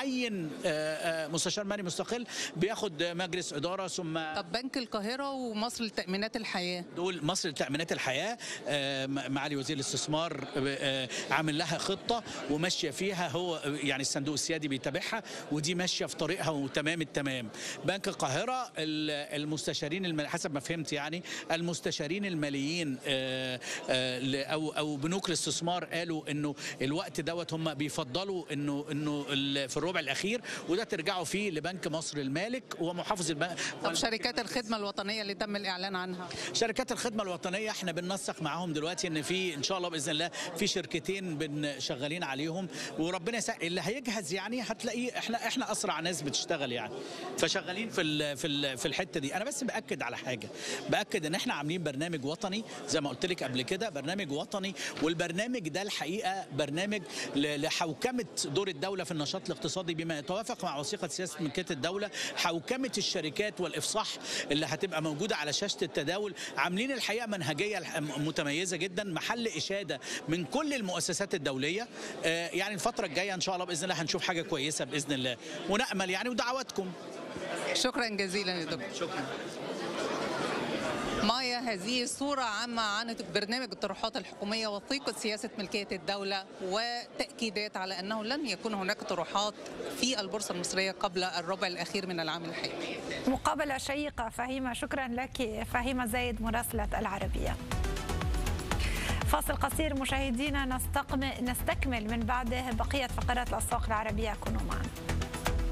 بيعين آه، آه، مستشار مالي مستقل بياخد مجلس اداره ثم طب بنك القاهرة ومصر لتأمينات الحياة دول مصر لتأمينات الحياة آه، معالي وزير الاستثمار آه، عامل لها خطة وماشية فيها هو يعني الصندوق السيادي بيتابعها ودي ماشية في طريقها وتمام التمام بنك القاهرة ال- المستشارين الم- حسب ما فهمت يعني المستشارين الماليين آه، آه، ل- او او بنوك الاستثمار قالوا انه الوقت دوت هم بيفضلوا انه انه ال- في الربع الاخير وده ترجعوا فيه لبنك مصر المالك ومحافظ البنك طب شركات الخدمة الوطنية اللي تم الإعلان عنها شركات الخدمه الوطنيه احنا بننسق معاهم دلوقتي ان في ان شاء الله باذن الله في شركتين بن شغالين عليهم وربنا يسهل اللي هيجهز يعني هتلاقيه احنا احنا اسرع ناس بتشتغل يعني فشغالين في ال في ال في الحته دي انا بس باكد على حاجه باكد ان احنا عاملين برنامج وطني زي ما قلت لك قبل كده برنامج وطني والبرنامج ده الحقيقه برنامج ل- لحوكمه دور الدوله في النشاط الاقتصادي بما يتوافق مع وثيقه سياسه ملكيه الدوله حوكمه الشركات والافصاح اللي هتبقى موجوده على شاشه التداول عاملين الحقيقه منهجيه الح- متميزه جدا محل اشاده من كل المؤسسات الدوليه آه، يعني الفتره الجايه ان شاء الله باذن الله هنشوف حاجه كويسه باذن الله ونامل يعني ودعواتكم شكرا جزيلا يا دكتور شكرا مايا هذه صورة عامة عن برنامج الطروحات الحكومية وثيقة سياسة ملكية الدولة وتأكيدات على أنه لن يكون هناك طروحات في البورصة المصرية قبل الربع الأخير من العام الحالي مقابلة شيقة فهيمة شكرا لك فهيمة زايد مراسلة العربية فاصل قصير مشاهدينا نستقم- نستكمل من بعده بقية فقرات الأسواق العربية كونوا معنا